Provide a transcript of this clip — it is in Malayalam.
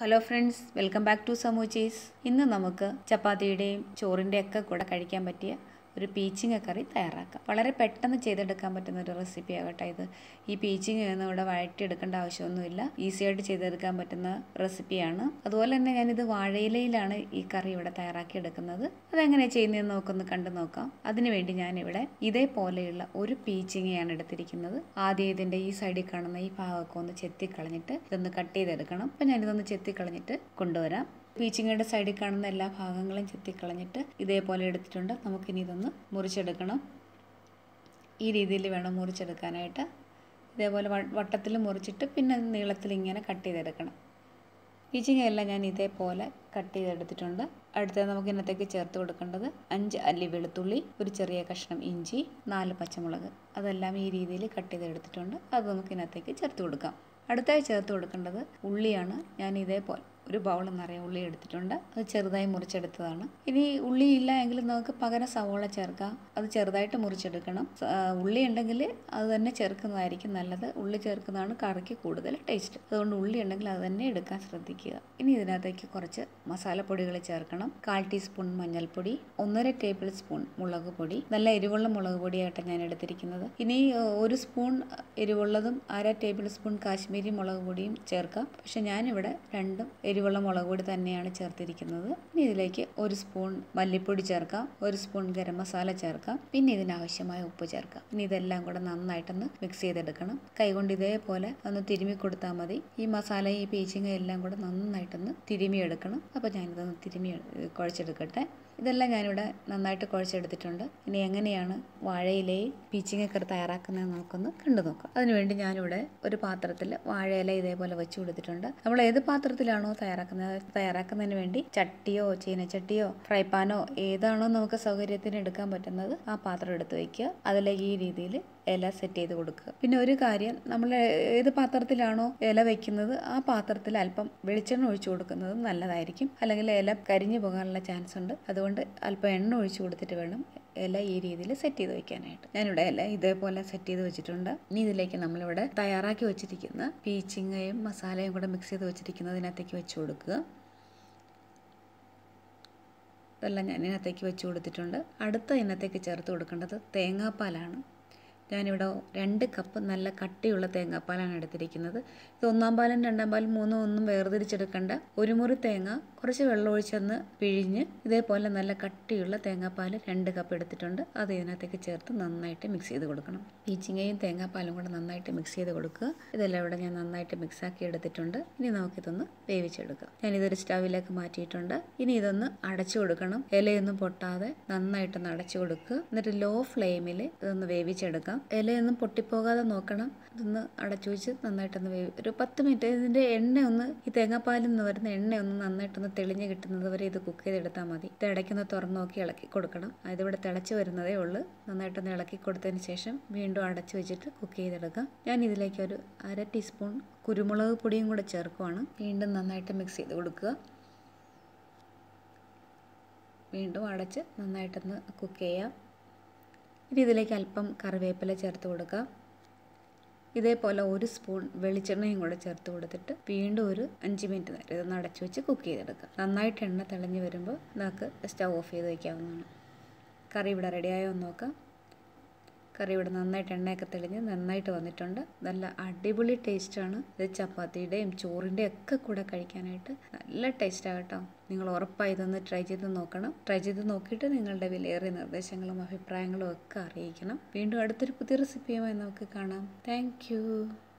hello friends welcome back to സമൂച്ചീസ് ഇന്ന് നമുക്ക് ചപ്പാത്തിയുടെയും ചോറിൻ്റെയും ഒക്കെ കൂടെ കഴിക്കാൻ പറ്റിയ ഒരു പീച്ചിങ്ങ കറി തയ്യാറാക്കാം വളരെ പെട്ടെന്ന് ചെയ്തെടുക്കാൻ പറ്റുന്ന ഒരു റെസിപ്പി ആകട്ടെ ഇത് ഈ പീച്ചിങ്ങ ഒന്നും ഇവിടെ വഴറ്റിയെടുക്കേണ്ട ആവശ്യമൊന്നുമില്ല ഈസി ആയിട്ട് ചെയ്തെടുക്കാൻ പറ്റുന്ന റെസിപ്പിയാണ് അതുപോലെ തന്നെ ഞാനിത് വാഴയിലയിലാണ് ഈ കറി ഇവിടെ തയ്യാറാക്കി എടുക്കുന്നത് അതെങ്ങനെയാണ് ചെയ്യുന്നതെന്ന് നമുക്കൊന്ന് കണ്ടു നോക്കാം അതിനുവേണ്ടി ഞാനിവിടെ ഇതേപോലെയുള്ള ഒരു പീച്ചിങ്ങയാണ് എടുത്തിരിക്കുന്നത് ആദ്യം ഇതിൻ്റെ ഈ സൈഡിൽ കാണുന്ന ഈ ഭാഗമൊക്കെ ഒന്ന് ചെത്തിക്കളഞ്ഞിട്ട് ഇതൊന്ന് കട്ട് ചെയ്തെടുക്കണം അപ്പം ഞാനിതൊന്ന് ചെത്തിക്കളഞ്ഞിട്ട് കൊണ്ടുവരാം പീച്ചിങ്ങയുടെ സൈഡിൽ കാണുന്ന എല്ലാ ഭാഗങ്ങളും ചെത്തിക്കളഞ്ഞിട്ട് ഇതേപോലെ എടുത്തിട്ടുണ്ട് നമുക്കിനി ഇതൊന്ന് മുറിച്ചെടുക്കണം ഈ രീതിയിൽ വേണം മുറിച്ചെടുക്കാനായിട്ട് ഇതേപോലെ വട്ടത്തിൽ മുറിച്ചിട്ട് പിന്നെ നീളത്തിൽ ഇങ്ങനെ കട്ട് ചെയ്തെടുക്കണം പീച്ചിങ്ങയെല്ലാം ഞാൻ ഇതേപോലെ കട്ട് ചെയ്തെടുത്തിട്ടുണ്ട് അടുത്തത് നമുക്ക് ഇന്നത്തേക്ക് ചേർത്ത് കൊടുക്കേണ്ടത് അഞ്ച് അല്ലി വെളുത്തുള്ളി ഒരു ചെറിയ കഷ്ണം ഇഞ്ചി നാല് പച്ചമുളക് അതെല്ലാം ഈ രീതിയിൽ കട്ട് ചെയ്തെടുത്തിട്ടുണ്ട് അത് നമുക്ക് ഇന്നത്തേക്ക് ചേർത്ത് കൊടുക്കാം അടുത്തായി ചേർത്ത് കൊടുക്കേണ്ടത് ഉള്ളിയാണ് ഞാൻ ഇതേപോലെ ഒരു ബൗൾ നിറയെ ഉള്ളി എടുത്തിട്ടുണ്ട് അത് ചെറുതായി മുറിച്ചെടുത്തതാണ് ഇനി ഉള്ളി ഇല്ല എങ്കിൽ നമുക്ക് പകരം സവോള ചേർക്കാം അത് ചെറുതായിട്ട് മുറിച്ചെടുക്കണം ഉള്ളി ഉണ്ടെങ്കിൽ അത് തന്നെ ചേർക്കുന്നതായിരിക്കും നല്ലത് ഉള്ളി ചേർക്കുന്നതാണ് കറിക്ക് കൂടുതൽ ടേസ്റ്റ് അതുകൊണ്ട് ഉള്ളി ഉണ്ടെങ്കിൽ അത് തന്നെ എടുക്കാൻ ശ്രദ്ധിക്കുക ഇനി ഇതിനകത്തേക്ക് കുറച്ച് മസാലപ്പൊടികൾ ചേർക്കണം കാൽ ടീസ്പൂൺ മഞ്ഞൾപ്പൊടി ഒന്നര ടേബിൾ സ്പൂൺ മുളക് പൊടി നല്ല എരിവുള്ള മുളക് പൊടിയായിട്ടാണ് ഞാൻ എടുത്തിരിക്കുന്നത് ഇനി ഒരു സ്പൂൺ എരിവുള്ളതും അര ടേബിൾ സ്പൂൺ കാശ്മീരി മുളക് പൊടിയും ചേർക്കാം പക്ഷെ ഞാനിവിടെ രണ്ടും എരിവുള്ള മുളക് പൊടി തന്നെയാണ് ചേർത്തിരിക്കുന്നത് ഇനി ഇതിലേക്ക് ഒരു സ്പൂൺ മല്ലിപ്പൊടി ചേർക്കാം ഒരു സ്പൂൺ ഗരം മസാല ചേർക്കാം പിന്നെ ഇതിനാവശ്യമായ ഉപ്പ് ചേർക്കാം ഇനി ഇതെല്ലാം കൂടെ നന്നായിട്ടൊന്ന് മിക്സ് ചെയ്തെടുക്കണം കൈകൊണ്ട് ഇതേപോലെ ഒന്ന് തിരുമി കൊടുത്താൽ മതി ഈ മസാല ഈ പീച്ചിങ്ങ എല്ലാം കൂടെ നന്നായിട്ടൊന്ന് തിരുമിയെടുക്കണം അപ്പോൾ ഞാനിതൊന്ന് തിരുമി കുഴച്ചെടുക്കട്ടെ ഇതെല്ലാം ഞാനിവിടെ നന്നായിട്ട് കുഴച്ചെടുത്തിട്ടുണ്ട് ഇനി എങ്ങനെയാണ് വാഴയിലയിൽ പീച്ചിങ്ങക്കറി തയ്യാറാക്കുന്നത് നമുക്കൊന്ന് കണ്ടു നോക്കാം അതിനുവേണ്ടി ഞാനിവിടെ ഒരു പാത്രത്തിൽ വാഴയില ഇതേപോലെ വെച്ച് കൊടുത്തിട്ടുണ്ട് നമ്മൾ ഏത് പാത്രത്തിലാണോ തയ്യാറാക്കുന്നത് തയ്യാറാക്കുന്നതിന് വേണ്ടി ചട്ടിയോ ചീനച്ചട്ടിയോ ഫ്രൈ പാനോ ഏതാണോ നമുക്ക് സൗകര്യത്തിന് എടുക്കാൻ പറ്റുന്നത് ആ പാത്രം എടുത്ത് വയ്ക്കുക അതിലേക്ക് ഈ രീതിയിൽ ഇല സെറ്റ് ചെയ്ത് കൊടുക്കുക പിന്നെ ഒരു കാര്യം നമ്മൾ ഏത് പാത്രത്തിലാണോ ഇല വെക്കുന്നത് ആ പാത്രത്തിൽ അല്പം വെളിച്ചെണ്ണ ഒഴിച്ചു കൊടുക്കുന്നത് നല്ലതായിരിക്കും അല്ലെങ്കിൽ ഇല കരിഞ്ഞു പോകാനുള്ള ചാൻസ് ഉണ്ട് അതുകൊണ്ട് അല്പം എണ്ണ ഒഴിച്ചു കൊടുത്തിട്ട് വേണം ഇല ഈ രീതിയിൽ സെറ്റ് ചെയ്ത് വെക്കാനായിട്ട് ഞാനിവിടെ ഇല ഇതേപോലെ സെറ്റ് ചെയ്ത് വെച്ചിട്ടുണ്ട് ഇനി ഇതിലേക്ക് നമ്മളിവിടെ തയ്യാറാക്കി വെച്ചിരിക്കുന്ന പീച്ചിങ്ങയും മസാലയും കൂടെ മിക്സ് ചെയ്ത് വെച്ചിരിക്കുന്നതിനകത്തേക്ക് വെച്ച് കൊടുക്കുക ഇതെല്ലാം ഞാൻ ഇതിനകത്തേക്ക് വെച്ച് കൊടുത്തിട്ടുണ്ട് അടുത്ത ഇനത്തേക്ക് ചേർത്ത് കൊടുക്കേണ്ടത് തേങ്ങാപ്പാലാണ് ഞാനിവിടെ രണ്ട് കപ്പ് നല്ല കട്ടിയുള്ള തേങ്ങാപ്പാലാണ് എടുത്തിരിക്കുന്നത് ഇത് ഒന്നാം പാലും രണ്ടാം പാലും മൂന്നും ഒന്നും വേർതിരിച്ചെടുക്കേണ്ട ഒരു മുറി തേങ്ങ കുറച്ച് വെള്ളം ഒഴിച്ചൊന്ന് പിഴിഞ്ഞ് ഇതേപോലെ നല്ല കട്ടിയുള്ള തേങ്ങാപ്പാൽ രണ്ട് കപ്പ് എടുത്തിട്ടുണ്ട് അത് ഇതിനകത്തേക്ക് ചേർത്ത് നന്നായിട്ട് മിക്സ് ചെയ്ത് കൊടുക്കണം പീച്ചിങ്ങയും തേങ്ങാപ്പാലും കൂടെ നന്നായിട്ട് മിക്സ് ചെയ്ത് കൊടുക്കുക ഇതെല്ലാം ഇവിടെ ഞാൻ നന്നായിട്ട് മിക്സാക്കി എടുത്തിട്ടുണ്ട് ഇനി നമുക്കിതൊന്ന് വേവിച്ചെടുക്കാം ഞാനിതൊരു സ്റ്റവിലേക്ക് മാറ്റിയിട്ടുണ്ട് ഇനി ഇതൊന്ന് അടച്ചു കൊടുക്കണം ഇലയൊന്നും പൊട്ടാതെ നന്നായിട്ടൊന്ന് അടച്ചു കൊടുക്കുക എന്നിട്ട് ലോ ഫ്ലെയിമിൽ ഇതൊന്ന് വേവിച്ചെടുക്കാം ഇലയൊന്നും പൊട്ടിപ്പോകാതെ നോക്കണം ഇതൊന്ന് അടച്ചു വെച്ച് നന്നായിട്ടൊന്ന് വേവി ഒരു പത്ത് മിനിറ്റ് ഇതിൻ്റെ എണ്ണ ഒന്ന് ഈ തേങ്ങാപ്പാലിൽ നിന്ന് വരുന്ന എണ്ണ ഒന്ന് നന്നായിട്ടൊന്ന് തെളിഞ്ഞ് കിട്ടുന്നത് വരെ ഇത് കുക്ക് ചെയ്തെടുത്താൽ മതി ഇത് ഇടയ്ക്കൊന്ന് തുറന്ന് നോക്കി ഇളക്കി കൊടുക്കണം ഇതിവിടെ തിളച്ച് വരുന്നതേ ഉള്ളൂ നന്നായിട്ടൊന്ന് ഇളക്കി കൊടുത്തതിന് ശേഷം വീണ്ടും അടച്ചു വെച്ചിട്ട് കുക്ക് ചെയ്തെടുക്കാം ഞാൻ ഇതിലേക്ക് ഒരു അര ടീസ്പൂൺ കുരുമുളക് പൊടിയും കൂടെ ചേർക്കുവാണ് വീണ്ടും നന്നായിട്ട് മിക്സ് ചെയ്ത് കൊടുക്കുക വീണ്ടും അടച്ച് നന്നായിട്ടൊന്ന് കുക്ക് ചെയ്യാം ഇനി ഇതിലേക്ക് അല്പം കറിവേപ്പില ചേർത്ത് കൊടുക്കാം ഇതേപോലെ ഒരു സ്പൂൺ വെളിച്ചെണ്ണയും കൂടെ ചേർത്ത് കൊടുത്തിട്ട് വീണ്ടും ഒരു അഞ്ച് മിനിറ്റ് നേരം ഇതൊന്ന് അടച്ചു വെച്ച് കുക്ക് ചെയ്തെടുക്കാം നന്നായിട്ട് എണ്ണ തെളിഞ്ഞ് വരുമ്പോൾ നമുക്ക് സ്റ്റവ് ഓഫ് ചെയ്ത് വയ്ക്കാവുന്നതാണ് കറി ഇവിടെ റെഡിയായോ എന്ന് നോക്കാം കറി ഇവിടെ നന്നായിട്ട് എണ്ണയൊക്കെ തെളിഞ്ഞ് നന്നായിട്ട് വന്നിട്ടുണ്ട് നല്ല അടിപൊളി ടേസ്റ്റാണ് ഇത് ചപ്പാത്തിയുടെയും ചോറിൻ്റെയും ഒക്കെ കൂടെ കഴിക്കാനായിട്ട് നല്ല ടേസ്റ്റാണ് കേട്ടോ നിങ്ങൾ ഉറപ്പായി ഇതൊന്ന് ട്രൈ ചെയ്ത് നോക്കണം ട്രൈ ചെയ്ത് നോക്കിയിട്ട് നിങ്ങളുടെ വിലയേറിയ നിർദ്ദേശങ്ങളും അഭിപ്രായങ്ങളും ഒക്കെ അറിയിക്കണം വീണ്ടും അടുത്തൊരു പുതിയ റെസിപ്പിയുമായി നമുക്ക് കാണാം താങ്ക്